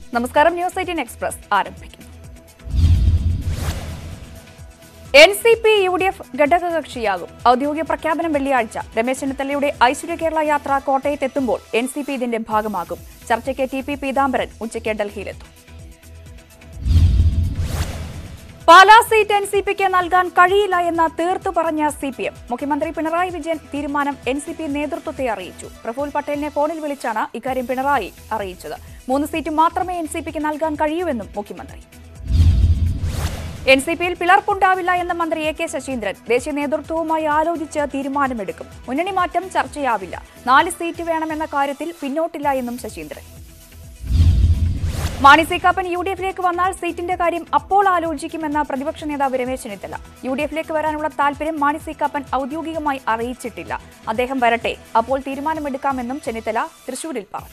നമസ്കാരം news eighteen express ആരംഭിക്കുന്നു N C P U D F ഘടകകക്ഷിയാകും ഔദ്യോഗിക പ്രഖ്യാപനം വെള്ളിയാഴ്ച രമേശ് ചെന്നിത്തലയുടെ ഐശ്വര്യ കേരള യാത്ര കോട്ടയത്തെത്തുമ്പോൾ എൻ സി പി ഇതിന്റെ ഭാഗമാകും ചർച്ചയ്ക്ക് ടി പി പീതാംബരൻ ഉച്ചയ്ക്ക് ഡൽഹിയിലെത്തും പാലാ സീറ്റ് എൻ സി പിക്ക് നൽകാൻ കഴിയില്ല എന്ന് തീർത്തു പറഞ്ഞ സി പി എം മുഖ്യമന്ത്രി പിണറായി വിജയൻ തീരുമാനം എൻ സി പി നേതൃത്വത്തെ അറിയിച്ചു പ്രഫുൽ പട്ടേലിനെ ഫോണിൽ വിളിച്ചാണ് ഇക്കാര്യം പിണറായി അറിയിച്ചത് മൂന്ന് സീറ്റ് മാത്രമേ എൻ സി പിക്ക് നൽകാൻ കഴിയൂവെന്നും മുഖ്യമന്ത്രി എൻ സി പിയിൽ പിളർപ്പുണ്ടാവില്ല എന്ന മന്ത്രി എ കെ ശശീന്ദ്രൻ ദേശീയ നേതൃത്വവുമായി ആലോചിച്ച് തീരുമാനമെടുക്കും മുന്നണി മാറ്റം ചർച്ചയാവില്ല നാല് സീറ്റ് വേണമെന്ന കാര്യത്തിൽ പിന്നോട്ടില്ല എന്നും Saseendran Mani C Kappan U D എഫിലേക്ക് വന്നാൽ സീറ്റിന്റെ കാര്യം അപ്പോൾ ആലോചിക്കുമെന്ന പ്രതിപക്ഷ നേതാവ് രമേശ് ചെന്നിത്തല യു ഡി എഫിലേക്ക് വരാനുള്ള താൽപര്യം മാണി സി കാപ്പൻ ഔദ്യോഗികമായി അറിയിച്ചിട്ടില്ല അദ്ദേഹം വരട്ടെ അപ്പോൾ തീരുമാനമെടുക്കാമെന്നും ചെന്നിത്തല തൃശൂരിൽ പറഞ്ഞു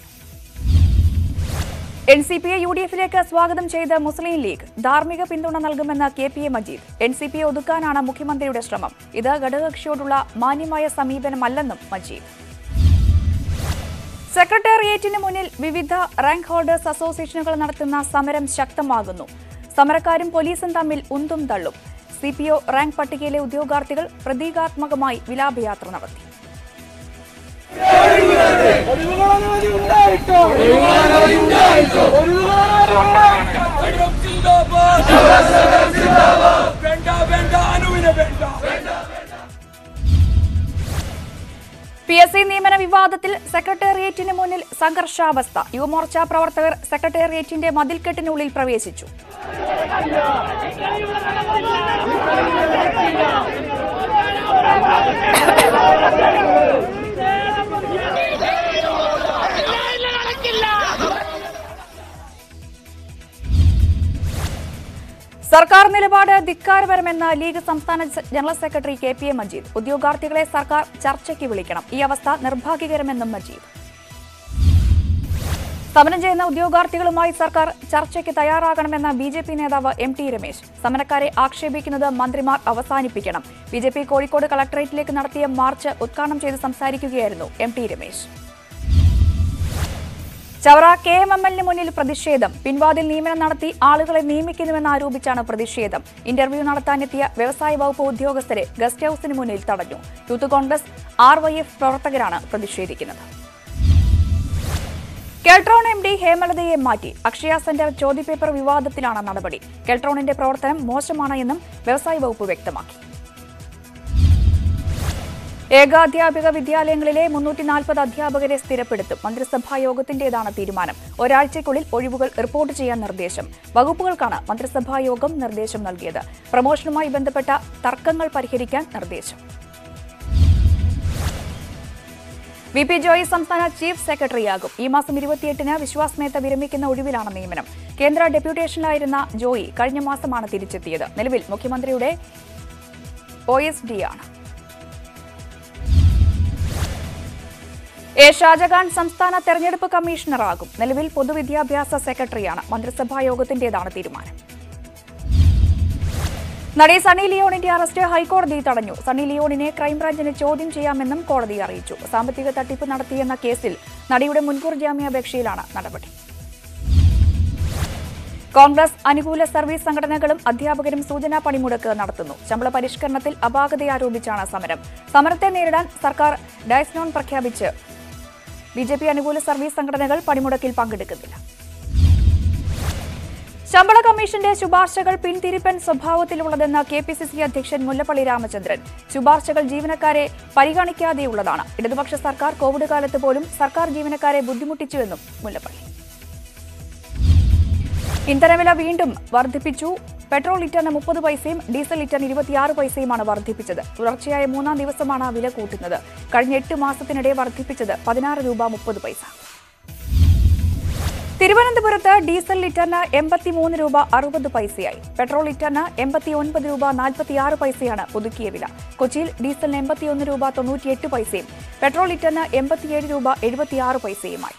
എൻ സി പിയെ യു ഡി എഫിലേക്ക് സ്വാഗതം ചെയ്ത് മുസ്ലിം ലീഗ് ധാർമ്മിക പിന്തുണ നൽകുമെന്ന് K P A Majeed N C പിയെ ഒതുക്കാനാണ് മുഖ്യമന്ത്രിയുടെ ശ്രമം ഇത് ഘടകകക്ഷിയോടുള്ള മാന്യമായ സമീപനമല്ലെന്നും മജീദ് സെക്രട്ടേറിയറ്റിന് മുന്നിൽ വിവിധ റാങ്ക് ഹോൾഡേഴ്സ് അസോസിയേഷനുകൾ നടത്തുന്ന സമരം ശക്തമാകുന്നു സമരക്കാരും പോലീസും തമ്മിൽ ഉന്തും തള്ളും സി പി ഒ റാങ്ക് പട്ടികയിലെ ഉദ്യോഗാർത്ഥികൾ പ്രതീകാത്മകമായി വിലാപയാത്ര നടത്തി ഒഴിവുകളനവധി ഉണ്ടായിട്ടോ ഒഴിവുകളനവധി ഉണ്ടായിട്ടോ വേണ്ട വേണ്ട അനുവിനെ വേണ്ട പി എസ് സി നിയമന വിവാദത്തിൽ സെക്രട്ടേറിയറ്റിന് മുന്നിൽ സംഘർഷാവസ്ഥ യുവമോർച്ച പ്രവർത്തകർ സെക്രട്ടേറിയറ്റിന്റെ മതിൽക്കെട്ടിനുള്ളിൽ പ്രവേശിച്ചു സർക്കാർ നിലപാട് ധിക്കാരപരമെന്ന് ലീഗ് സംസ്ഥാന സെ- general secretary K P A Majeed ഉദ്യോഗാർത്ഥികളെ സർക്കാർ ചർച്ചയ്ക്ക് വിളിക്കണം ഈ അവസ്ഥ നിർഭാഗ്യകരമെന്നും മജീദ് സമരം ചെയ്യുന്ന ഉദ്യോഗാർത്ഥികളുമായി സർക്കാർ ചർച്ചയ്ക്ക് തയ്യാറാകണമെന്ന ബി ജെ പി നേതാവ് എം ടി രമേശ് സമരക്കാരെ ആക്ഷേപിക്കുന്നത് മന്ത്രിമാർ അവസാനിപ്പിക്കണം ബി ജെ പി കോഴിക്കോട് കളക്ടറേറ്റിലേക്ക് നടത്തിയ മാർച്ച് ഉദ്ഘാടനം ചെയ്ത് സംസാരിക്കുകയായിരുന്നു M T Ramesh Chavara K M M എല്ലിന് മുന്നിൽ പ്രതിഷേധം പിൻവാതിൽ നിയമനം നടത്തി ആളുകളെ നിയമിക്കുന്നുവെന്ന് ആരോപിച്ചാണ് പ്രതിഷേധം ഇന്റർവ്യൂ നടത്താനെത്തിയ വ്യവസായ വകുപ്പ് ഉദ്യോഗസ്ഥരെ ഗസ്റ്റ് ഹൌസിന് മുന്നിൽ തടഞ്ഞു youth Congress R Y F പ്രവർത്തകരാണ് പ്രതിഷേധിക്കുന്നത് കെൽട്രോൺ എം ഡി ഹേമലതയെ മാറ്റി അക്ഷയ സെന്റർ ചോദ്യപേപ്പർ വിവാദത്തിലാണ് നടപടി കെൽട്രോണിന്റെ പ്രവർത്തനം മോശമാണ് എന്നും വ്യവസായ വകുപ്പ് വ്യക്തമാക്കി ഏകാധ്യാപക വിദ്യാലയങ്ങളിലെ മുന്നൂറ്റി നാൽപ്പത് അധ്യാപകരെ സ്ഥിരപ്പെടുത്തും മന്ത്രിസഭാ യോഗത്തിന്റേതാണ് തീരുമാനം ഒരാഴ്ചയ്ക്കുള്ളിൽ ഒഴിവുകൾ റിപ്പോർട്ട് ചെയ്യാൻ നിർദ്ദേശം വകുപ്പുകൾക്കാണ് മന്ത്രിസഭാ യോഗം നിർദ്ദേശം നൽകിയത് പ്രമോഷനുമായി ബന്ധപ്പെട്ട തർക്കങ്ങൾ പരിഹരിക്കാൻ നിർദ്ദേശം വി പി ജോയി സംസ്ഥാന ചീഫ് സെക്രട്ടറിയാകും ഈ മാസം ഇരുപത്തിയെട്ടിന് വിശ്വാസ് മേത്ത വിരമിക്കുന്ന ഒഴിവിലാണ് നിയമനം കേന്ദ്ര ഡെപ്യൂട്ടേഷനിലായിരുന്ന ജോയി കഴിഞ്ഞ മാസമാണ് തിരിച്ചെത്തിയത് നിലവിൽ മുഖ്യമന്ത്രിയുടെ ഒ എസ് ഡി ആണ് എ ഷാജഹാൻ സംസ്ഥാന തെരഞ്ഞെടുപ്പ് കമ്മീഷണറാകും നിലവിൽ പൊതുവിദ്യാഭ്യാസ സെക്രട്ടറിയാണ് മന്ത്രിസഭാ യോഗത്തിന്റേതാണ് തീരുമാനം നടി സണ്ണി ലിയോണിന്റെ അറസ്റ്റ് ഹൈക്കോടതി തടഞ്ഞു സണ്ണി ലിയോണിനെ ക്രൈംബ്രാഞ്ചിന് ചോദ്യം ചെയ്യാമെന്നും കോടതി അറിയിച്ചു സാമ്പത്തിക തട്ടിപ്പ് നടത്തിയെന്ന കേസിൽ നടിയുടെ മുൻകൂർ ജാമ്യാപേക്ഷയിലാണ് നടപടി കോൺഗ്രസ് അനുകൂല സർവീസ് സംഘടനകളും അധ്യാപകരും സൂചനാ പണിമുടക്ക് നടത്തുന്നു ശമ്പള പരിഷ്കരണത്തിൽ അപാകത ആരോപിച്ചാണ് സമരം സമരത്തെ നേരിടാൻ സർക്കാർ ഡയസ്നോൺ പ്രഖ്യാപിച്ച് ബി ജെ പി അനുകൂല സർവീസ് സംഘടനകൾ പണിമുടക്കിൽ പങ്കെടുക്കുന്നില്ല ശമ്പള കമ്മീഷന്റെ ശുപാർശകൾ പിന്തിരിപ്പൻ സ്വഭാവത്തിലുള്ളതെന്ന് കെ പി സി സി അധ്യക്ഷൻ മുല്ലപ്പള്ളി രാമചന്ദ്രൻ ശുപാർശകൾ ജീവനക്കാരെ പരിഗണിക്കാതെയുള്ളതാണ് ഇടതുപക്ഷ സർക്കാർ കോവിഡ് കാലത്ത് പോലും സർക്കാർ ജീവനക്കാരെ ബുദ്ധിമുട്ടിച്ചുവെന്നും മുല്ലപ്പള്ളി ഇന്ധനവില വീണ്ടും വർദ്ധിപ്പിച്ചു പെട്രോൾ ലിറ്ററിന് മുപ്പത് പൈസയും ഡീസൽ ലിറ്ററിന് ഇരുപത്തിയാറ് പൈസയുമാണ് വർദ്ധിപ്പിച്ചത് തുടർച്ചയായ മൂന്നാം ദിവസമാണ് വില കൂട്ടുന്നത് കഴിഞ്ഞ എട്ട് മാസത്തിനിടെ വർദ്ധിപ്പിച്ചത് പതിനാറ് രൂപ മുപ്പത് പൈസ തിരുവനന്തപുരത്ത് ഡീസൽ ലിറ്ററിന് എൺപത്തിമൂന്ന് രൂപ അറുപത് പൈസയായി പെട്രോൾ ലിറ്ററിന് എൺപത്തി ഒൻപത് രൂപ നാൽപ്പത്തിയാറ് പൈസയാണ് പുതുക്കിയ വില കൊച്ചിയിൽ ഡീസലിന് എൺപത്തിയൊന്ന് രൂപ തൊണ്ണൂറ്റിയെട്ട് പൈസയും പെട്രോൾ ലിറ്ററിന് എൺപത്തിയേഴ് രൂപ എഴുപത്തിയാറ് പൈസയുമായി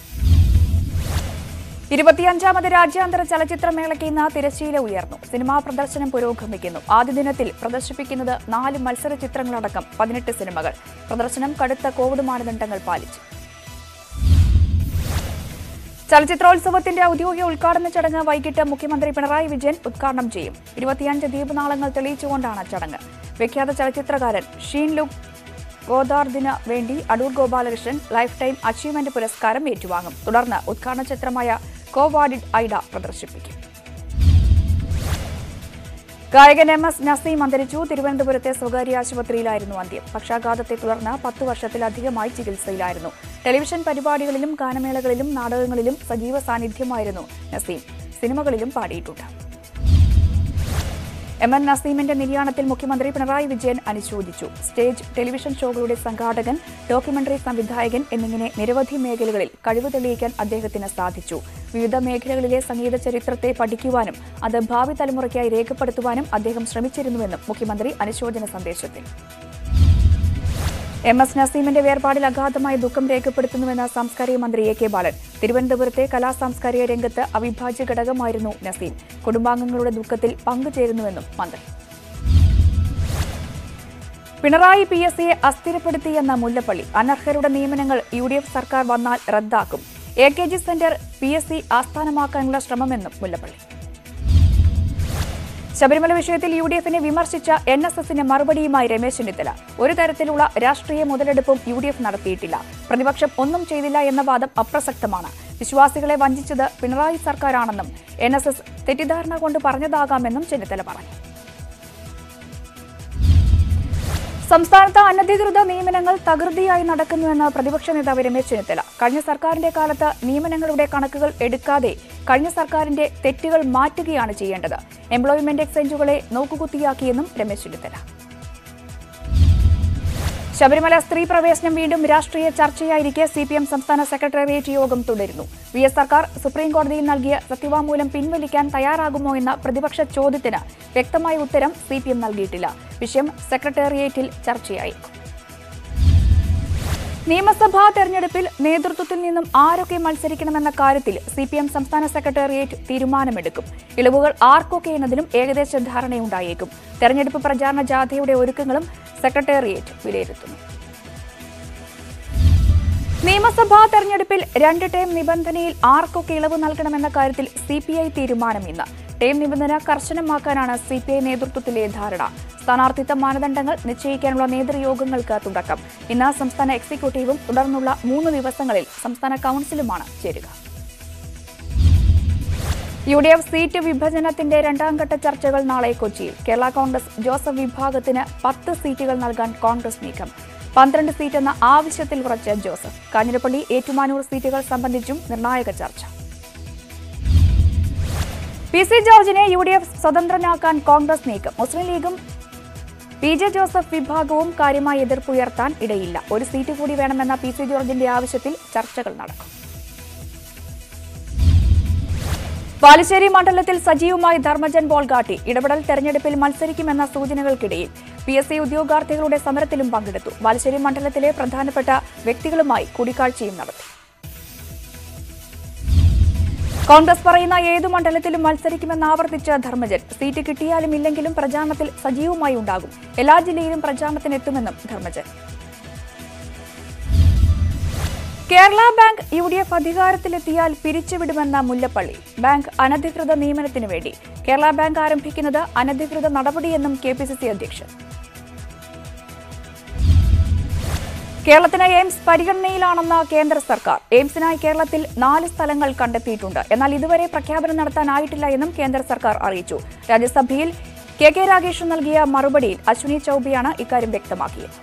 ഇരുപത്തിയഞ്ചാമത് രാജ്യാന്തര ചലച്ചിത്രമേളയ്ക്ക് ഇന്ന് തിരശ്ശീല ഉയർന്നു സിനിമാ പ്രദർശനം പുരോഗമിക്കുന്നു ആദ്യ ദിനത്തിൽ പ്രദർശിപ്പിക്കുന്നത് നാല് മത്സര ചിത്രങ്ങളടക്കം പതിനെട്ട് സിനിമകൾ പ്രദർശനം കടുത്ത കോവിഡ് മാനദണ്ഡങ്ങൾ പാലിച്ചു ചലച്ചിത്രോത്സവത്തിന്റെ ഔദ്യോഗിക ഉദ്ഘാടന ചടങ്ങ് വൈകിട്ട് മുഖ്യമന്ത്രി പിണറായി വിജയൻ ഉദ്ഘാടനം ചെയ്യും ഇരുപത്തിയഞ്ച് ദീപനാളങ്ങൾ തെളിയിച്ചുകൊണ്ടാണ് ചടങ്ങ് വിഖ്യാത ചലച്ചിത്രകാരൻ ഷീൻ ലുക്ക് ഗോദാർദിന് വേണ്ടി Adoor Gopalakrishnan lifetime achievement പുരസ്കാരം ഏറ്റുവാങ്ങും തുടർന്ന് ഉദ്ഘാടന ചിത്രമായ കോവാഡിഡ് ഐഡ പ്രദർശിപ്പിക്കും ഗായകൻ എം എസ് നസീം അന്തരിച്ചു തിരുവനന്തപുരത്തെ സ്വകാര്യ ആശുപത്രിയിലായിരുന്നു അന്ത്യം പക്ഷാഘാതത്തെ തുടർന്ന് പത്ത് വർഷത്തിലധികമായി ചികിത്സയിലായിരുന്നു ടെലിവിഷൻ പരിപാടികളിലും ഗാനമേളകളിലും നാടകങ്ങളിലും സജീവ സാന്നിധ്യമായിരുന്നു നസീം സിനിമകളിലും പാടിയിട്ടുണ്ട് എം എൻ നസീമിന്റെ നിര്യാണത്തിൽ മുഖ്യമന്ത്രി പിണറായി വിജയൻ അനുശോചിച്ചു സ്റ്റേജ് ടെലിവിഷൻ ഷോകളുടെ സംഘാടകൻ ഡോക്യുമെന്ററി സംവിധായകൻ എന്നിങ്ങനെ നിരവധി മേഖലകളിൽ കഴിവ് തെളിയിക്കാൻ അദ്ദേഹത്തിന് സാധിച്ചു വിവിധ മേഖലകളിലെ സംഗീത ചരിത്രത്തെ പഠിക്കുവാനും അത് ഭാവി തലമുറയ്ക്കായി രേഖപ്പെടുത്തുവാനും അദ്ദേഹം ശ്രമിച്ചിരുന്നുവെന്നും മുഖ്യമന്ത്രി അനുശോചന സന്ദേശത്തിൽ എം എസ് നസീമിന്റെ വേർപാടിൽ അഗാധമായ ദുഃഖം രേഖപ്പെടുത്തുന്നുവെന്ന് സാംസ്കാരിക മന്ത്രി എ കെ ബാലൻ തിരുവനന്തപുരത്തെ കലാ സാംസ്കാരിക രംഗത്ത് അവിഭാജ്യ ഘടകമായിരുന്നു നസീം കുടുംബാംഗങ്ങളുടെ ദുഃഖത്തിൽ പങ്കുചേരുന്നുവെന്നും മന്ത്രി പിണറായി പി എസ് സിയെ അസ്ഥിരപ്പെടുത്തിയെന്ന മുല്ലപ്പള്ളി അനർഹരുടെ നിയമനങ്ങൾ യു ഡി എഫ് സർക്കാർ വന്നാൽ റദ്ദാക്കും A K G centre P S C ആസ്ഥാനമാക്കാനുള്ള ശ്രമമെന്നും മുല്ലപ്പള്ളി ശബരിമല വിഷയത്തിൽ യു ഡി എഫിനെ വിമർശിച്ച എൻ എസ് എസിന് മറുപടിയുമായി രമേശ് ചെന്നിത്തല ഒരു തരത്തിലുള്ള രാഷ്ട്രീയ മുതലെടുപ്പും യു ഡി എഫ് നടത്തിയിട്ടില്ല പ്രതിപക്ഷം ഒന്നും ചെയ്തില്ല എന്ന വാദം അപ്രസക്തമാണ് വിശ്വാസികളെ വഞ്ചിച്ചത് പിണറായി സർക്കാരാണെന്നും എൻ എസ് എസ് തെറ്റിദ്ധാരണ കൊണ്ട് പറഞ്ഞതാകാമെന്നും ചെന്നിത്തല പറഞ്ഞു സംസ്ഥാനത്ത് അനധികൃത നിയമനങ്ങൾ തകൃതിയായി നടക്കുന്നുവെന്ന് പ്രതിപക്ഷ നേതാവ് രമേശ് ചെന്നിത്തല കഴിഞ്ഞ സർക്കാരിന്റെ കാലത്ത് നിയമനങ്ങളുടെ കണക്കുകൾ എടുക്കാതെ കഴിഞ്ഞ സർക്കാരിന്റെ തെറ്റുകൾ മാറ്റുകയാണ് ചെയ്യേണ്ടത് എംപ്ലോയ്മെന്റ് എക്സ്ചേഞ്ചുകളെ നോക്കുകുത്തിയാക്കിയെന്നും രമേശ് ചെന്നിത്തല ശബരിമല സ്ത്രീ പ്രവേശനം വീണ്ടും രാഷ്ട്രീയ ചർച്ചയായിരിക്കെ സി പി എം സംസ്ഥാന സെക്രട്ടേറിയറ്റ് യോഗം തുടരുന്നു വി എസ് സർക്കാർ സുപ്രീംകോടതിയിൽ നൽകിയ സത്യവാങ്മൂലം പിൻവലിക്കാൻ തയ്യാറാകുമോ എന്ന പ്രതിപക്ഷ ചോദ്യത്തിന് വ്യക്തമായ ഉത്തരം സി പി എം നൽകിയിട്ടില്ല വിഷയം സെക്രട്ടേറിയറ്റിൽ ചർച്ചയായി നിയമസഭാ തെരഞ്ഞെടുപ്പിൽ നേതൃത്വത്തിൽ നിന്നും ആരൊക്കെ മത്സരിക്കണമെന്ന കാര്യത്തിൽ സി പി എം സംസ്ഥാന സെക്രട്ടേറിയറ്റ് തീരുമാനമെടുക്കും ഇളവുകൾ ആർക്കൊക്കെ എന്നതിലും ഏകദേശ ധാരണയുണ്ടായേക്കും തെരഞ്ഞെടുപ്പ് പ്രചാരണ ജാഥയുടെ ഒരുക്കങ്ങളും സെക്രട്ടേറിയറ്റ് വിലയിരുത്തുന്നു നിയമസഭാ തെരഞ്ഞെടുപ്പിൽ രണ്ട് ടേം നിബന്ധനയിൽ ആർക്കൊക്കെ ഇളവ് നൽകണമെന്ന കാര്യത്തിൽ സി പി ഐ തീരുമാനം ഇന്ന് ടേം നിബന്ധന കർശനമാക്കാനാണ് സി പി ഐ നേതൃത്വത്തിലെ ധാരണ സ്ഥാനാർത്ഥിത്വ മാനദണ്ഡങ്ങൾ നിശ്ചയിക്കാനുള്ള നേതൃയോഗങ്ങൾക്ക് തുടക്കം ഇന്ന് സംസ്ഥാന എക്സിക്യൂട്ടീവും തുടർന്നുള്ള മൂന്ന് ദിവസങ്ങളിൽ സംസ്ഥാന കൌൺസിലുമാണ് ചേരുക യു ഡി എഫ് സീറ്റ് വിഭജനത്തിന്റെ രണ്ടാം ഘട്ട ചർച്ചകൾ നാളെ കൊച്ചിയിൽ കേരള കോൺഗ്രസ് ജോസഫ് വിഭാഗത്തിന് പത്ത് സീറ്റുകൾ നൽകാൻ കോൺഗ്രസ് നീക്കം പന്ത്രണ്ട് സീറ്റെന്ന ആവശ്യത്തിൽ ഉറച്ച ജോസഫ് കാഞ്ഞിരപ്പള്ളി ഏറ്റുമാനൂർ സീറ്റുകൾ സംബന്ധിച്ചും നിർണായക ചർച്ച പി സി ജോർജിനെ യു ഡി എഫ് സ്വതന്ത്രനാക്കാൻ കോൺഗ്രസ് നീക്കം മുസ്ലിം ലീഗും പി ജെ ജോസഫ് വിഭാഗവും കാര്യമായി എതിർപ്പുയർത്താൻ ഇടയില്ല ഒരു സീറ്റ് കൂടി വേണമെന്ന പി സി ജോർജിന്റെ ആവശ്യത്തിൽ ചർച്ചകൾ നടക്കും ബാലുശ്ശേരി മണ്ഡലത്തിൽ സജീവമായി ധർമ്മജൻ ബോൾഗാട്ടി ഇടപെടൽ തെരഞ്ഞെടുപ്പിൽ മത്സരിക്കുമെന്ന സൂചനകൾക്കിടയിൽ പി എസ് സി ഉദ്യോഗാർത്ഥികളുടെ സമരത്തിലും പങ്കെടുത്തു ബാലുശ്ശേരി മണ്ഡലത്തിലെ പ്രധാനപ്പെട്ട വ്യക്തികളുമായി കൂടിക്കാഴ്ചയും നടത്തി കോൺഗ്രസ് പറയുന്ന ഏതു മണ്ഡലത്തിലും മത്സരിക്കുമെന്ന് ആവർത്തിച്ച ധർമ്മജൻ സീറ്റ് കിട്ടിയാലും ഇല്ലെങ്കിലും പ്രചാരണത്തിൽ സജീവമായി ഉണ്ടാകും എല്ലാ ജില്ലയിലും പ്രചാരണത്തിനെത്തുമെന്നും Dharmajan Kerala bank U D F അധികാരത്തിലെത്തിയാൽ പിരിച്ചുവിടുമെന്ന മുല്ലപ്പള്ളി ബാങ്ക് അനധികൃത നിയമനത്തിനു വേണ്ടി കേരള ബാങ്ക് ആരംഭിക്കുന്നത് അനധികൃത നടപടിയെന്നും കെ പി സി സി അധ്യക്ഷൻ കേരളത്തിന് എയിംസ് പരിഗണനയിലാണെന്ന കേന്ദ്ര സർക്കാർ എയിംസിനായി കേരളത്തിൽ നാല് സ്ഥലങ്ങൾ കണ്ടെത്തിയിട്ടുണ്ട് എന്നാൽ ഇതുവരെ പ്രഖ്യാപനം നടത്താനായിട്ടില്ല എന്നും കേന്ദ്ര സർക്കാർ അറിയിച്ചു രാജ്യസഭയിൽ കെ കെ രാഗേഷ് നൽകിയ മറുപടിയിൽ അശ്വിനി ചൌബെയാണ് ഇക്കാര്യം വ്യക്തമാക്കിയത്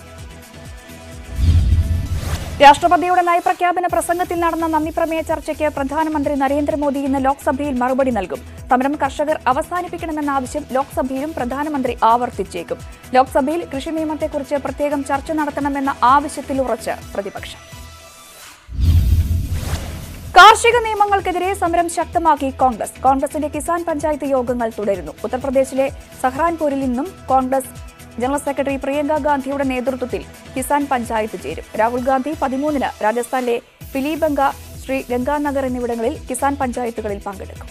രാഷ്ട്രപതിയുടെ നയപ്രഖ്യാപന പ്രസംഗത്തിൽ നടന്ന നന്ദിപ്രമേയ ചർച്ചയ്ക്ക് പ്രധാനമന്ത്രി നരേന്ദ്രമോദി ഇന്ന് ലോക്സഭയിൽ മറുപടി നൽകും സമരം കർഷകർ അവസാനിപ്പിക്കണമെന്ന ആവശ്യം ലോക്സഭയിലും പ്രധാനമന്ത്രി ആവർത്തിച്ചേക്കും ലോക്സഭയിൽ കൃഷി നിയമത്തെക്കുറിച്ച് പ്രത്യേകം ചർച്ച നടത്തണമെന്ന ആവശ്യത്തിൽ ഉറച്ച് പ്രതിപക്ഷം കാർഷിക നിയമങ്ങൾക്കെതിരെ സമരം ശക്തമാക്കി കോൺഗ്രസ് കോൺഗ്രസിന്റെ കിസാൻ പഞ്ചായത്ത് യോഗങ്ങൾ തുടരുന്നു ഉത്തർപ്രദേശിലെ സഹ്റാൻപൂരിൽ നിന്നും കോൺഗ്രസ് ജനറൽ സെക്രട്ടറി പ്രിയങ്ക ഗാന്ധിയുടെ നേതൃത്വത്തിൽ കിസാൻ പഞ്ചായത്ത് ചേരും രാഹുൽ ഗാന്ധി പതിമൂന്നിന് രാജസ്ഥാനിലെ പിലിബംഗ ശ്രീ ഗംഗാനഗർ എന്നിവിടങ്ങളിൽ കിസാൻ പഞ്ചായത്തുകളിൽ പങ്കെടുക്കും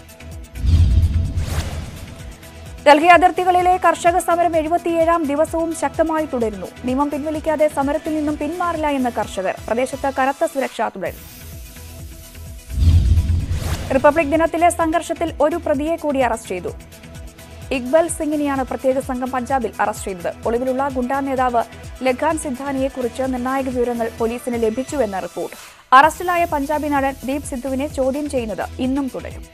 ഡൽഹി അതിർത്തികളിലെ കർഷക സമരം എഴുപത്തിയേഴാം ദിവസവും ശക്തമായി തുടരുന്നു നിയമം പിൻവലിക്കാതെ സമരത്തിൽ നിന്നും പിന്മാറില്ല എന്ന് കർഷകർ പ്രദേശത്ത് കനത്ത സുരക്ഷ തുടരുന്നു റിപ്പബ്ലിക് ദിനത്തിലെ സംഘർഷത്തിൽ ഒരു പ്രതിയെ കൂടി അറസ്റ്റ് ചെയ്തു ഇക്ബൽ സിംഗിനെയാണ് പ്രത്യേക സംഘം പഞ്ചാബിൽ അറസ്റ്റ് ചെയ്തത് ഒളിവിലുള്ള ഗുണ്ടാ നേതാവ് ലഖാൻ സിദ്ധാനിയെക്കുറിച്ച് നിർണായക വിവരങ്ങൾ പോലീസിന് ലഭിച്ചുവെന്ന റിപ്പോർട്ട് അറസ്റ്റിലായ പഞ്ചാബി നടൻ ദീപ് സിദ്ധുവിനെ ചോദ്യം ചെയ്യുന്നത് ഇന്നും തുടരും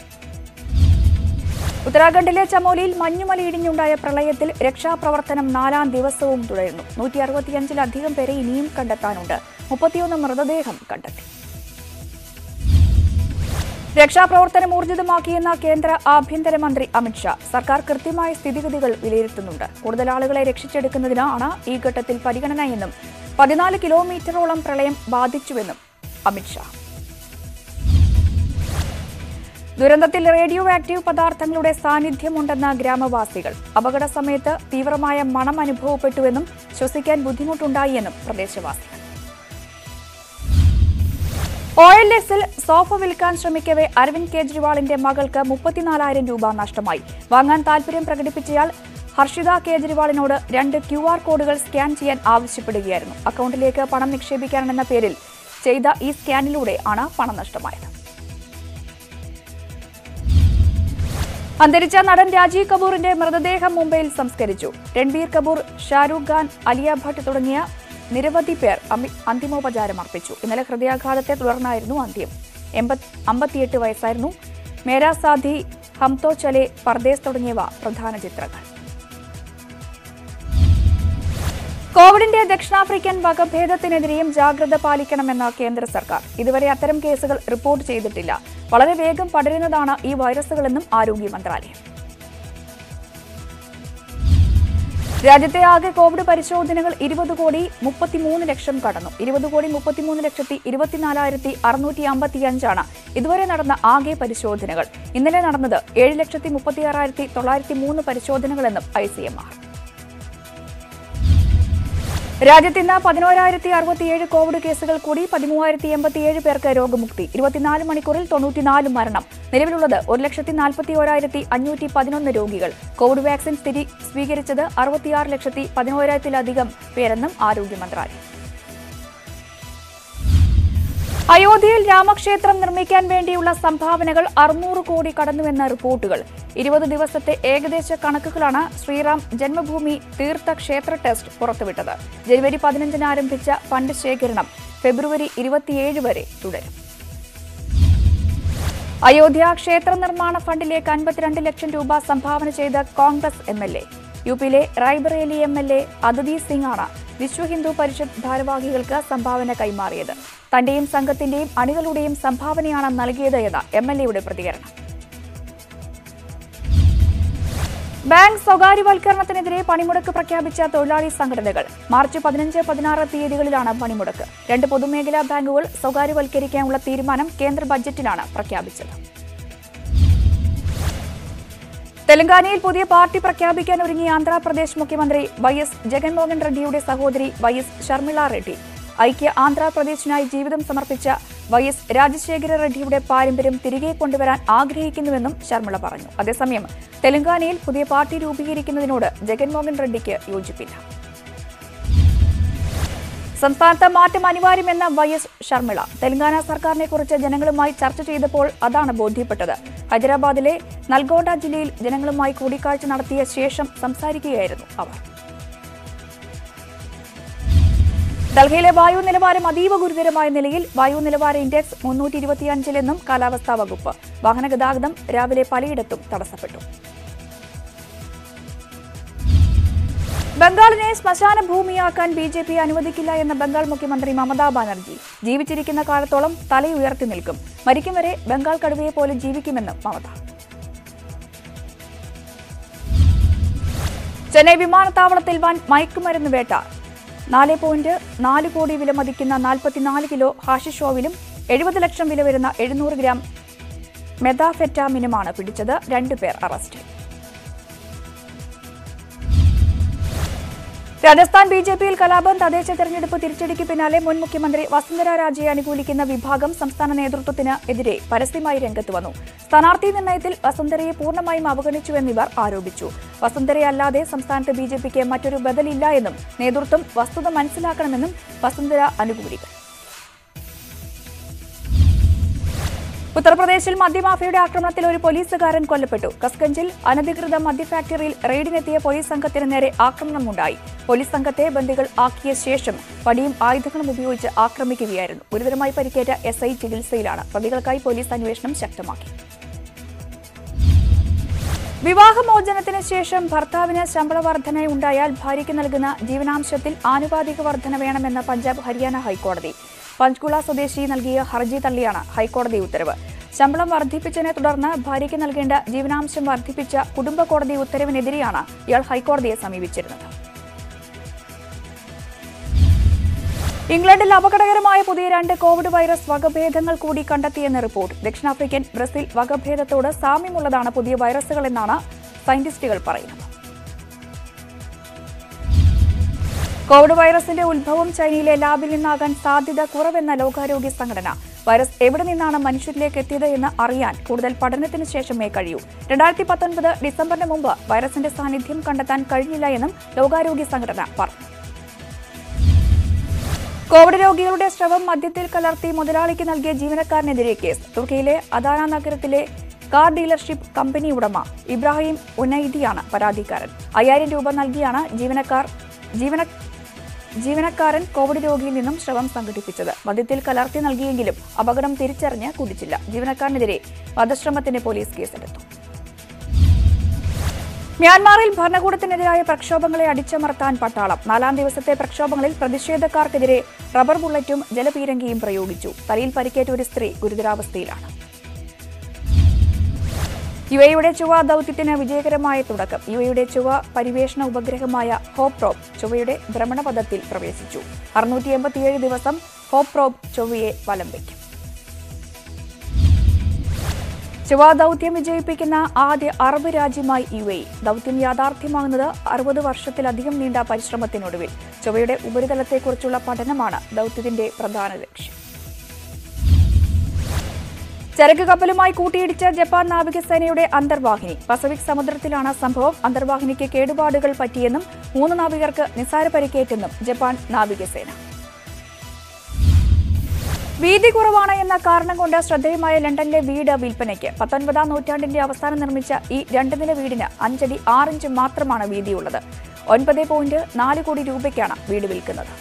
ഉത്തരാഖണ്ഡിലെ ചമോലിയിൽ മഞ്ഞുമലയിടിഞ്ഞുണ്ടായ പ്രളയത്തിൽ രക്ഷാപ്രവർത്തനം നാലാം ദിവസവും തുടരുന്നു നൂറ്റി അറുപത്തിയഞ്ചിലധികം പേരെ ഇനിയും കണ്ടെത്താനുണ്ട് മുപ്പത്തിയൊന്ന് മൃതദേഹം കണ്ടെത്തി രക്ഷാപ്രവർത്തനം ഊർജിതമാക്കിയെന്ന കേന്ദ്ര ആഭ്യന്തരമന്ത്രി അമിത്ഷാ സർക്കാർ കൃത്യമായ സ്ഥിതിഗതികൾ വിലയിരുത്തുന്നുണ്ട് കൂടുതൽ ആളുകളെ രക്ഷിച്ചെടുക്കുന്നതിനാണ് ഈ ഘട്ടത്തിൽ പരിഗണന എന്നും പതിനാല് കിലോമീറ്ററോളം പ്രളയം ബാധിച്ചുവെന്നും അമിത്ഷാ ദുരന്തത്തിൽ റേഡിയോ ആക്റ്റീവ് പദാർത്ഥങ്ങളുടെ സാന്നിധ്യമുണ്ടെന്ന ഗ്രാമവാസികൾ അപകട സമയത്ത് തീവ്രമായ മണം അനുഭവപ്പെട്ടുവെന്നും ശ്വസിക്കാൻ ബുദ്ധിമുട്ടുണ്ടായി എന്നും പ്രദേശവാസികൾ ഒ എൽ എസിൽ സോഫ വിൽക്കാൻ ശ്രമിക്കവെ അരവിന്ദ് കെജ്രിവാളിന്റെ മകൾക്ക് മുപ്പത്തിനാലായിരം രൂപ നഷ്ടമായി വാങ്ങാൻ താൽപര്യം പ്രകടിപ്പിച്ചയാൾ ഹർഷിത കേജ്രിവാളിനോട് രണ്ട് ക്യു ആർ കോഡുകൾ സ്കാൻ ചെയ്യാൻ ആവശ്യപ്പെടുകയായിരുന്നു അക്കൗണ്ടിലേക്ക് പണം നിക്ഷേപിക്കാനെന്ന പേരിൽ ചെയ്ത ഈ സ്കാനിലൂടെ ആണ് പണം നഷ്ടമായത് അന്തരിച്ച നടൻ രാജീവ് കപൂറിന്റെ മൃതദേഹം മുംബൈയിൽ സംസ്കരിച്ചു രൺബീർ കപൂർ ഷാരൂഖ് ഖാൻ അലിയ ഭട്ട് തുടങ്ങിയ നിരവധി പേർ അമി- അന്തിമോപചാരം അർപ്പിച്ചു ഇന്നലെ ഹൃദയാഘാതത്തെ തുടർന്നായിരുന്നു അന്ത്യം എൺപത് അമ്പത്തിയെട്ട് വയസ്സായിരുന്നു മേരാ സാധി ഹംതോ ചലെ പർദേശ് തുടങ്ങിയവ പ്രധാന ചിത്രങ്ങൾ കോവിഡിന്റെ ദക്ഷിണാഫ്രിക്കൻ വകഭേദത്തിനെതിരെയും ജാഗ്രത പാലിക്കണമെന്ന് കേന്ദ്ര സർക്കാർ ഇതുവരെ അത്തരം കേസുകൾ റിപ്പോർട്ട് ചെയ്തിട്ടില്ല വളരെ വേഗം പടരുന്നതാണ് ഈ വൈറസുകളെന്നും ആരോഗ്യ മന്ത്രാലയം രാജ്യത്തെ ആകെ കോവിഡ് പരിശോധനകൾ ഇരുപത് കോടി മുപ്പത്തിമൂന്ന് ലക്ഷം കടന്നു ഇരുപത് കോടി മുപ്പത്തിമൂന്ന് ലക്ഷത്തി ഇരുപത്തിനാലായിരത്തി അറുന്നൂറ്റി അമ്പത്തിയഞ്ചാണ് ഇതുവരെ നടന്ന ആകെ പരിശോധനകൾ ഇന്നലെ നടന്നത് ഏഴ് ലക്ഷത്തി മുപ്പത്തിയാറായിരത്തി തൊള്ളായിരത്തി മൂന്ന് പരിശോധനകളെന്നും ഐ സി എം ആർ രാജ്യത്ത് ഇന്ന് പതിനോരായിരത്തി അറുപത്തിയേഴ് കോവിഡ് കേസുകൾ കൂടി പതിമൂവായിരത്തി എൺപത്തിയേഴ് പേർക്ക് രോഗമുക്തി ഇരുപത്തിനാല് മണിക്കൂറിൽ തൊണ്ണൂറ്റിനാല് മരണം നിലവിലുള്ളത് ഒരു ലക്ഷത്തി നാൽപ്പത്തി ഓരായിരത്തി അഞ്ഞൂറ്റി പതിനൊന്ന് രോഗികൾ കോവിഡ് വാക്സിൻ സ്ഥിതി സ്വീകരിച്ചത് അറുപത്തിയാറ് ലക്ഷത്തി പതിനോരായിരത്തിലധികം പേരെന്നും ആരോഗ്യ മന്ത്രാലയം അയോധ്യയിൽ രാമക്ഷേത്രം നിർമ്മിക്കാൻ വേണ്ടിയുള്ള സംഭാവനകൾ അറുന്നൂറ് കോടി കടന്നുവെന്ന റിപ്പോർട്ടുകൾ ഇരുപത് ദിവസത്തെ ഏകദേശ കണക്കുകളാണ് ശ്രീറാം ജന്മഭൂമി തീർത്ഥ ക്ഷേത്ര ടെസ്റ്റ് പുറത്തുവിട്ടത് ജനുവരി പതിനഞ്ചിന് ആരംഭിച്ച ഫണ്ട് ശേഖരണം ഫെബ്രുവരി ഇരുപത്തിയേഴ് വരെ തുടരും അയോധ്യ ക്ഷേത്ര നിർമ്മാണ ഫണ്ടിലേക്ക് അൻപത്തിരണ്ട് ലക്ഷം രൂപ സംഭാവന ചെയ്ത Congress M L A U പിയിലെ Raebareli M L A Aditi Singh ആണ് വിശ്വ ഹിന്ദു പരിഷത്ത് ഭാരവാഹികൾക്ക് സംഭാവന കൈമാറിയത് തന്റെയും സംഘത്തിന്റെയും അണികളുടെയും സംഭാവനയാണ് നൽകിയത് എന്ന എം എൽ എയുടെ പ്രതികരണം ബാങ്ക് സ്വകാര്യവൽക്കരണത്തിനെതിരെ പണിമുടക്ക് പ്രഖ്യാപിച്ച തൊഴിലാളി സംഘടനകൾ മാർച്ച് പതിനഞ്ച് പതിനാറ് തീയതികളിലാണ് പണിമുടക്ക് രണ്ട് പൊതുമേഖലാ ബാങ്കുകൾ സ്വകാര്യവൽക്കരിക്കാനുള്ള തീരുമാനം കേന്ദ്ര ബജറ്റിലാണ് പ്രഖ്യാപിച്ചത് തെലങ്കാനയിൽ പുതിയ പാർട്ടി പ്രഖ്യാപിക്കാൻ ഒരുങ്ങിയ ആന്ധ്രാപ്രദേശ് മുഖ്യമന്ത്രി വൈ എസ് ജഗൻമോഹൻ റെഡ്ഡിയുടെ സഹോദരി വൈ എസ് ഷർമിള റെഡ്ഡി ഐക്യ ആന്ധ്രാപ്രദേശിനായി ജീവിതം സമർപ്പിച്ച വൈ എസ് രാജശേഖര റെഡ്ഡിയുടെ പാരമ്പര്യം തിരികെ കൊണ്ടുവരാൻ ആഗ്രഹിക്കുന്നുവെന്നും ശർമിള പറഞ്ഞു അതേസമയം തെലങ്കാനയിൽ പുതിയ പാർട്ടി രൂപീകരിക്കുന്നതിനോട് ജഗൻമോഹൻ റെഡ്ഡിക്ക് യോജിപ്പില്ല സംസ്ഥാനത്ത് മാറ്റം അനിവാര്യമെന്ന വൈ എസ് ഷർമിള തെലങ്കാന സർക്കാരിനെ കുറിച്ച് ജനങ്ങളുമായി ചർച്ച ചെയ്തപ്പോൾ അതാണ് ബോധ്യപ്പെട്ടത് ഹൈദരാബാദിലെ നൽഗോണ്ട ജില്ലയിൽ ജനങ്ങളുമായി കൂടിക്കാഴ്ച നടത്തിയ ശേഷം സംസാരിക്കുകയായിരുന്നു അവർ ഡൽഹിയിലെ വായു നിലവാരം അതീവ ഗുരുതരമായ നിലയിൽ വായു നിലവാര ഇൻഡെക്സ് മുന്നൂറ്റി ഇരുപത്തിയഞ്ചിലെന്നും കാലാവസ്ഥാ വകുപ്പ് വാഹന ഗതാഗതം രാവിലെ പലയിടത്തും തടസ്സപ്പെട്ടു ബംഗാളിനെ ശ്മശാന ഭൂമിയാക്കാൻ ബി ജെ പി അനുവദിക്കില്ല എന്ന ബംഗാൾ മുഖ്യമന്ത്രി മമതാ ബാനർജി ജീവിച്ചിരിക്കുന്ന കാലത്തോളം തലയുയർത്തി നിൽക്കും മരിക്കും വരെ ബംഗാൾ കടുവയെ പോലെ ജീവിക്കുമെന്നും മമത ചെന്നൈ വിമാനത്താവളത്തിൽ വൻ മയക്കുമരുന്ന് വേട്ട നാല് പോയിന്റ് നാല് കോടി വില മതിക്കുന്ന നാൽപ്പത്തിനാല് കിലോ ഹാഷിഷോവിലും എഴുപത് ലക്ഷം വില വരുന്ന എഴുന്നൂറ് ഗ്രാം മെതാഫെറ്റാമിനുമാണ് പിടിച്ചത് രണ്ടുപേർ അറസ്റ്റ് രാജസ്ഥാൻ ബി ജെ പിയിൽ കലാപം തദ്ദേശ തെരഞ്ഞെടുപ്പ് തിരിച്ചടിക്ക് പിന്നാലെ മുൻ മുഖ്യമന്ത്രി വസുന്ധര രാജയെ അനുകൂലിക്കുന്ന വിഭാഗം സംസ്ഥാന നേതൃത്വത്തിന് എതിരെ പരസ്യമായി രംഗത്ത് വന്നു സ്ഥാനാർത്ഥി നിർണയത്തിൽ വസുന്ധരയെ പൂർണ്ണമായും അവഗണിച്ചുവെന്നിവർ ആരോപിച്ചു വസുന്ധരയല്ലാതെ സംസ്ഥാനത്ത് ബി ജെ പിക്ക് മറ്റൊരു ബദലില്ല എന്നും നേതൃത്വം വസ്തുത മനസ്സിലാക്കണമെന്നും വസുന്ധര അനുകൂലികൾ ഉത്തർപ്രദേശിൽ മദ്യമാഫിയയുടെ ആക്രമണത്തിൽ ഒരു പോലീസുകാരൻ കൊല്ലപ്പെട്ടു കസ്ഗഞ്ചിൽ അനധികൃത മദ്യ ഫാക്ടറിയിൽ റെയ്ഡിനെത്തിയ പോലീസ് സംഘത്തിന് നേരെ ആക്രമണമുണ്ടായി പോലീസ് സംഘത്തെ ബന്ദികൾ ആക്കിയ ശേഷം വടിയും ആയുധങ്ങളും ഉപയോഗിച്ച് ആക്രമിക്കുകയായിരുന്നു ഗുരുതരമായി പരിക്കേറ്റ എസ് ഐ ചികിത്സയിലാണ് പ്രതികൾക്കായി പോലീസ് അന്വേഷണം ശക്തമാക്കി വിവാഹമോചനത്തിന് ശേഷം ഭർത്താവിന് ശമ്പള വർധന ഉണ്ടായാൽ ഭാര്യയ്ക്ക് നൽകുന്ന ജീവനാംശത്തിൽ ആനുപാതിക വർധന വേണമെന്ന പഞ്ചാബ് ഹരിയാന ഹൈക്കോടതി പഞ്ച്കുള സ്വദേശി നൽകിയ ഹർജി തള്ളിയാണ് ഹൈക്കോടതി ഉത്തരവ് ശമ്പളം വർദ്ധിപ്പിച്ചതിനെ തുടർന്ന് ഭാര്യയ്ക്ക് നൽകേണ്ട ജീവനാംശം വർദ്ധിപ്പിച്ച കുടുംബ കോടതി ഉത്തരവിനെതിരെയാണ് ഇയാൾ ഹൈക്കോടതിയെ സമീപിച്ചിരുന്നത് ഇംഗ്ലണ്ടിൽ അപകടകരമായ പുതിയ രണ്ട് കോവിഡ് വൈറസ് വകഭേദങ്ങൾ കൂടി കണ്ടെത്തിയെന്ന് റിപ്പോർട്ട് ദക്ഷിണാഫ്രിക്കൻ ബ്രസീൽ വകഭേദത്തോട് സാമ്യമുള്ളതാണ് പുതിയ വൈറസുകൾ എന്നാണ് സയന്റിസ്റ്റുകൾ പറയുന്നത് കോവിഡ് വൈറസിന്റെ ഉത്ഭവം ചൈനയിലെ ലാബിൽ നിന്നാകാൻ സാധ്യത കുറവെന്ന ലോകാരോഗ്യ സംഘടന വൈറസ് എവിടെ നിന്നാണ് മനുഷ്യരിലേക്ക് എത്തിയത് എന്ന് അറിയാൻ കൂടുതൽ പഠനത്തിന് ശേഷമേ കഴിയൂ രണ്ടായിരത്തി പത്തൊൻപത് ഡിസംബറിന് മുമ്പ് വൈറസിന്റെ സാന്നിധ്യം കണ്ടെത്താൻ കഴിഞ്ഞില്ല എന്നും ലോകാരോഗ്യ സംഘടന പറഞ്ഞു കോവിഡ് രോഗികളുടെ ശ്രവം മദ്യത്തിൽ കലർത്തി മുതലാളിക്ക് നൽകിയ ജീവനക്കാരനെതിരെ കേസ് തുർക്കിയിലെ അദാന നഗരത്തിലെ കാർ ഡീലർഷിപ്പ് കമ്പനി ഉടമ ഇബ്രാഹിം ഉനൈദിയാണ് പരാതിക്കാരൻ അയ്യായിരം രൂപ നൽകിയാണ് ജീവനക്കാർ ജീവന ജീവനക്കാരൻ കോവിഡ് രോഗിയിൽ നിന്നും ശ്രവം സംഘടിപ്പിച്ചത് മദ്യത്തിൽ കലർത്തി നൽകിയെങ്കിലും അപകടം തിരിച്ചറിഞ്ഞ് കുടിച്ചില്ല ജീവനക്കാരനെതിരെ വധശ്രമത്തിന് പോലീസ് കേസെടുത്തു മ്യാൻമാറിൽ ഭരണകൂടത്തിനെതിരായ പ്രക്ഷോഭങ്ങളെ അടിച്ചമർത്താൻ പട്ടാളം നാലാം ദിവസത്തെ പ്രക്ഷോഭങ്ങളിൽ പ്രതിഷേധക്കാർക്കെതിരെ റബ്ബർ ബുള്ളറ്റും ജലപീരങ്കിയും പ്രയോഗിച്ചു തലയിൽ പരിക്കേറ്റ ഒരു സ്ത്രീ ഗുരുതരാവസ്ഥയിലാണ് യു എയുടെ ചൊവ്വ ദൌത്യത്തിന് വിജയകരമായ തുടക്കം യു എയുടെ ചൊവ്വ പരിവേഷണ ഉപഗ്രഹമായ ഹോപ്പ് പ്രോബ് ചൊവ്വയുടെ ഭ്രമണപഥത്തിൽ പ്രവേശിച്ചു അറുന്നൂറ്റി എൺപത്തിയേഴ് ദിവസം ഹോപ്പ് പ്രോബ് ചൊവ്വയെ വലം വയ്ക്കും ചൊവ്വ ദൌത്യം വിജയിപ്പിക്കുന്ന ആദ്യ അറബ് രാജ്യമായി യു എ ദൌത്യം യാഥാർത്ഥ്യമാകുന്നത് അറുപത് വർഷത്തിലധികം നീണ്ട പരിശ്രമത്തിനൊടുവിൽ ചൊവ്വയുടെ ഉപരിതലത്തെക്കുറിച്ചുള്ള പഠനമാണ് ദൌത്യത്തിന്റെ പ്രധാന ലക്ഷ്യം ചരക്ക് കപ്പലുമായി കൂട്ടിയിടിച്ച ജപ്പാൻ നാവികസേനയുടെ അന്തർവാഹിനി പസഫിക് സമുദ്രത്തിലാണ് സംഭവം അന്തർവാഹിനിക്ക് കേടുപാടുകൾ പറ്റിയെന്നും മൂന്ന് നാവികർക്ക് നിസ്സാര പരിക്കേറ്റെന്നും ജപ്പാൻ നാവികസേന വീതി കുറവാണ് എന്ന കാരണം കൊണ്ട് ശ്രദ്ധേയമായ ലണ്ടനിലെ വീട് വിൽപ്പനയ്ക്ക് പത്തൊൻപതാം നൂറ്റാണ്ടിന്റെ അവസാനം നിർമ്മിച്ച ഈ രണ്ട് നില വീടിന് അഞ്ചടി ആറിഞ്ച് മാത്രമാണ് വീതിയുള്ളത് ഒൻപത് പോയിന്റ് നാല് കോടി രൂപയ്ക്കാണ് വീട് വിൽക്കുന്നത്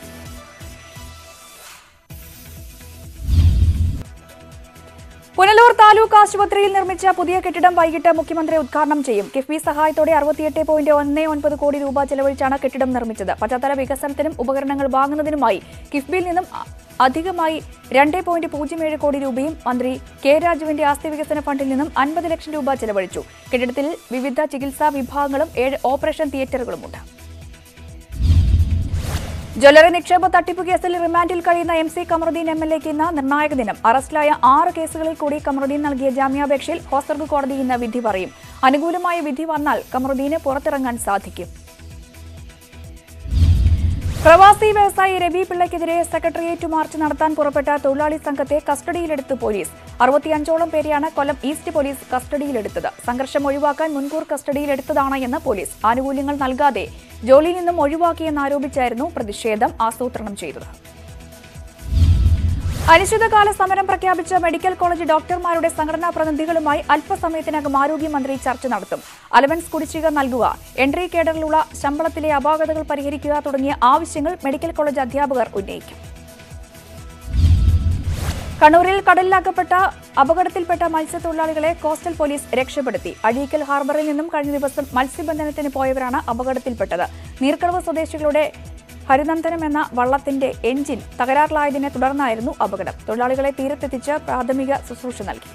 പുനലൂർ താലൂക്ക് ആശുപത്രിയിൽ നിർമ്മിച്ച പുതിയ കെട്ടിടം വൈകിട്ട് മുഖ്യമന്ത്രി ഉദ്ഘാടനം ചെയ്യും കിഫ്ബി സഹായത്തോടെ അറുപത്തിയെട്ട് പോയിന്റ് ഒന്ന് ഒൻപത് കോടി രൂപ ചെലവഴിച്ചാണ് കെട്ടിടം നിർമ്മിച്ചത് പശ്ചാത്തല വികസനത്തിനും ഉപകരണങ്ങൾ വാങ്ങുന്നതിനുമായി കിഫ്ബിയിൽ നിന്നും അ- അധികമായി രണ്ട് പോയിന്റ് പൂജ്യം ഏഴ് കോടി രൂപയും മന്ത്രി കെ രാജുവിന്റെ ആസ്തി വികസന ഫണ്ടിൽ നിന്നും അൻപത് ലക്ഷം രൂപ ചെലവഴിച്ചു കെട്ടിടത്തിൽ വിവിധ ചികിത്സാ വിഭാഗങ്ങളും ഏഴ് ഓപ്പറേഷൻ തിയേറ്ററുകളുമുണ്ട് ജ്വല്ലറി നിക്ഷേപ തട്ടിപ്പ് കേസിൽ റിമാൻഡിൽ കഴിയുന്ന M C Kamaruddin M L എക്ക് ഇന്ന് നിർണായക ദിനം അറസ്റ്റിലായ ആറ് കേസുകളിൽ കൂടി കമറുദ്ദീൻ നൽകിയ ജാമ്യാപേക്ഷയിൽ ഹോസ്ദുർഗ് കോടതി ഇന്ന് വിധി പറയും അനുകൂലമായ വിധി വന്നാൽ കമറുദ്ദീന് പുറത്തിറങ്ങാൻ സാധിക്കും പ്രവാസി വ്യവസായി രവി പിള്ളയ്ക്കെതിരെ സെക്രട്ടേറിയറ്റ് മാർച്ച് നടത്താൻ പുറപ്പെട്ട തൊഴിലാളി സംഘത്തെ കസ്റ്റഡിയിലെടുത്തു പോലീസ് അറുപത്തിയഞ്ചോളം പേരെയാണ് കൊല്ലം ഈസ്റ്റ് പോലീസ് കസ്റ്റഡിയിലെടുത്തത് സംഘർഷം ഒഴിവാക്കാൻ മുൻകൂർ കസ്റ്റഡിയിലെടുത്തതാണ് എന്ന് പോലീസ് ആനുകൂല്യങ്ങൾ നൽകാതെ ജോലിയിൽ നിന്നും ഒഴിവാക്കിയെന്നാരോപിച്ചായിരുന്നു പ്രതിഷേധം ആസൂത്രണം ചെയ്തത് അനിശ്ചിതകാല സമരം പ്രഖ്യാപിച്ച മെഡിക്കൽ കോളേജ് ഡോക്ടർമാരുടെ സംഘടനാ പ്രതിനിധികളുമായി അല്പസമയത്തിനകം ആരോഗ്യമന്ത്രി ചർച്ച നടത്തും അലവൻസ് കുടിശ്ശിക നൽകുക എൻട്രി കേഡറിലുള്ള ശമ്പളത്തിലെ അപാകതകൾ പരിഹരിക്കുക തുടങ്ങിയ ആവശ്യങ്ങൾ മെഡിക്കൽ കോളേജ് അധ്യാപകർ ഉന്നയിക്കും കണ്ണൂരിൽ കടലിലാക്കപ്പെട്ട അപകടത്തിൽപ്പെട്ട മത്സ്യത്തൊഴിലാളികളെ കോസ്റ്റൽ പോലീസ് രക്ഷപ്പെടുത്തി അഴീക്കൽ ഹാർബറിൽ നിന്നും കഴിഞ്ഞ ദിവസം മത്സ്യബന്ധനത്തിന് പോയവരാണ് അപകടത്തിൽപ്പെട്ടത് നീർക്കടവ് സ്വദേശികളുടെ ഹരിനന്ദനം എന്ന വള്ളത്തിന്റെ എഞ്ചിൻ തകരാറിലായതിനെ തുടർന്നായിരുന്നു അപകടം തൊഴിലാളികളെ തീരത്തെത്തിച്ച് പ്രാഥമിക ശുശ്രൂഷ നൽകി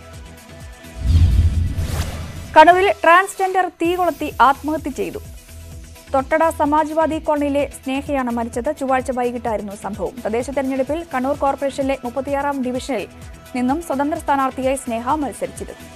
കണ്ണൂരിൽ ട്രാൻസ്ജെൻഡർ തീ കൊളുത്തി ആത്മഹത്യ ചെയ്തു തൊട്ടട സമാജ്വാദി കോളനിയിലെ സ്നേഹയാണ് മരിച്ചത് ചൊവ്വാഴ്ച വൈകിട്ടായിരുന്നു സംഭവം തദ്ദേശ തെരഞ്ഞെടുപ്പിൽ കണ്ണൂർ കോർപ്പറേഷനിലെ മുപ്പത്തിയാറാം ഡിവിഷനിൽ നിന്നും സ്വതന്ത്ര സ്ഥാനാർത്ഥിയായി സ്നേഹ മത്സരിച്ചിരുന്നു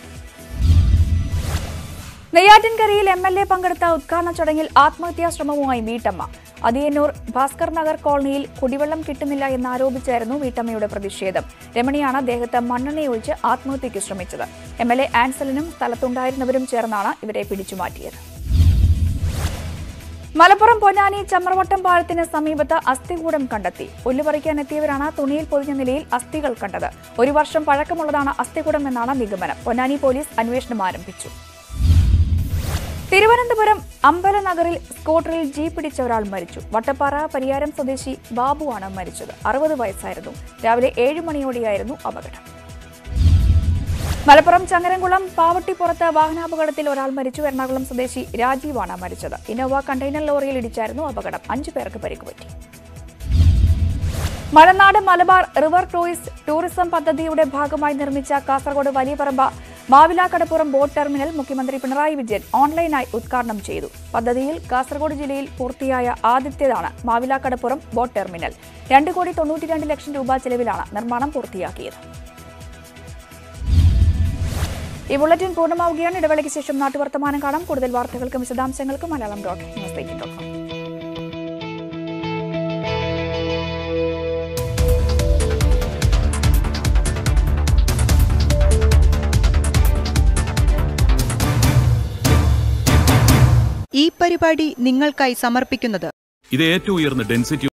നെയ്യാറ്റിൻകരയിൽ എം എൽ എ പങ്കെടുത്ത ഉദ്ഘാടന ചടങ്ങിൽ ആത്മഹത്യാ ശ്രമവുമായി വീട്ടമ്മ അതിയന്നൂർ ഭാസ്കർ നഗർ കോളനിയിൽ കുടിവെള്ളം കിട്ടുന്നില്ല എന്നാരോപിച്ചായിരുന്നു വീട്ടമ്മയുടെ പ്രതിഷേധം രമണിയാണ് ദേഹത്ത് മണ്ണെണ്ണയൊഴിച്ച് ആത്മഹത്യയ്ക്ക് ശ്രമിച്ചത് എം എൽ എ ആൻസലിനും സ്ഥലത്തുണ്ടായിരുന്നവരും ചേർന്നാണ് ഇവരെ പിടിച്ചുമാറ്റിയത് മലപ്പുറം പൊന്നാനി ചമ്രവട്ടം പാലത്തിന് സമീപത്ത് അസ്ഥികൂടം കണ്ടെത്തി പുല്ല് പറിക്കാൻ എത്തിയവരാണ് തുണിയിൽ പൊതിഞ്ഞ നിലയിൽ അസ്ഥികൾ കണ്ടത് ഒരു വർഷം പഴക്കമുള്ളതാണ് അസ്ഥികൂടം എന്നാണ് നിഗമനം പൊന്നാനി പോലീസ് അന്വേഷണം ആരംഭിച്ചു തിരുവനന്തപുരം അമ്പലനഗറിൽ സ്കൂട്ടറിൽ ജീപ്പ് പിടിച്ച ഒരാൾ മരിച്ചു വട്ടപ്പാറ പരിയാരം സ്വദേശി ബാബുവാണ് മരിച്ചത് അറുപത് വയസ്സായിരുന്നു രാവിലെ ഏഴ് മണിയോടെയായിരുന്നു അപകടം മലപ്പുറം ചങ്ങരംകുളം പാവട്ടിപ്പുറത്ത് വാഹനാപകടത്തിൽ ഒരാൾ മരിച്ചു എറണാകുളം സ്വദേശി രാജീവാണ് മരിച്ചത് ഇന്നോവ കണ്ടെയ്നർ ലോറിയിൽ ഇടിച്ചായിരുന്നു അപകടം അഞ്ചു പേർക്ക് പരിക്കുപറ്റി Malanad Malabar river cruise tourism പദ്ധതിയുടെ ഭാഗമായി നിർമ്മിച്ച കാസർഗോഡ് വലിയപറമ്പ മാവിലാക്കടപ്പുറം ബോട്ട് ടെർമിനൽ മുഖ്യമന്ത്രി പിണറായി വിജയൻ ഓൺലൈനായി ഉദ്ഘാടനം ചെയ്തു പദ്ധതിയിൽ കാസർഗോഡ് ജില്ലയിൽ പൂർത്തിയായ ആദ്യത്തേതാണ് മാവിലാക്കടപ്പുറം ബോട്ട് ടെർമിനൽ രണ്ട് കോടി തൊണ്ണൂറ്റിരണ്ട് ലക്ഷം രൂപ ചെലവിലാണ് നിർമ്മാണം പൂർത്തിയാക്കിയത് ഈ ബുള്ളറ്റിൻ പൂർണ്ണമാവുകയാണ് ഇടവേളയ്ക്ക് ശേഷം നാട്ടുവർത്തമാനം കാണാം കൂടുതൽ വാർത്തകൾക്കും വിശദാംശങ്ങൾക്കും Malayalam dot news eighteen dot com ഈ പരിപാടി നിങ്ങൾക്കായി സമർപ്പിക്കുന്നത് ഇത് ഏറ്റവും ഉയർന്ന ഡെൻസിറ്റി